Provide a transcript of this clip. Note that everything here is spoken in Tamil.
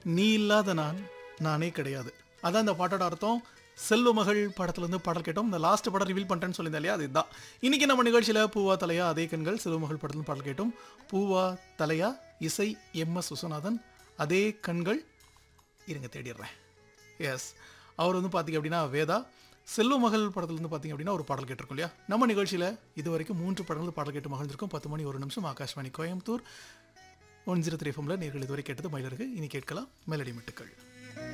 நீ இல்லாத நான் நானே கிடையாது அதான் இந்த பாட்டோட அர்த்தம் செல்வ மகள் படத்துலேருந்து பாடல் கேட்டோம் இந்த லாஸ்ட் படம் ரிவீல் பண்ணிட்டேன்னு சொல்லியிருந்தேன் இல்லையா அதுதான் இன்னைக்கு நம்ம நிகழ்ச்சியில் பூவா தலையா அதே கண்கள் செல்வ மகள் படத்துலேருந்து பாடல் கேட்டோம் பூவா தலையா இசை எம் எஸ் விஸ்வநாதன் அதே கண்கள் இருங்க தேடிடுறேன் எஸ் அவர் வந்து பார்த்தீங்க அப்படின்னா வேதா செல்வ மகள் படத்துலேருந்து பார்த்தீங்க அப்படின்னா ஒரு பாடல் கேட்டிருக்கோம் இல்லையா நம்ம நிகழ்ச்சியில் இது வரைக்கும் மூன்று படங்கள் பாடல் கேட்டு மகிழ்ந்திருக்கோம் பத்து மணி ஒரு நிமிஷம் Akashvani Coimbatore one zero three ஃபோமில் நேர்கள் இதுவரை கேட்டது மயிலருக்கு இனி கேட்கலாம் மெலடி மெட்டுக்கள்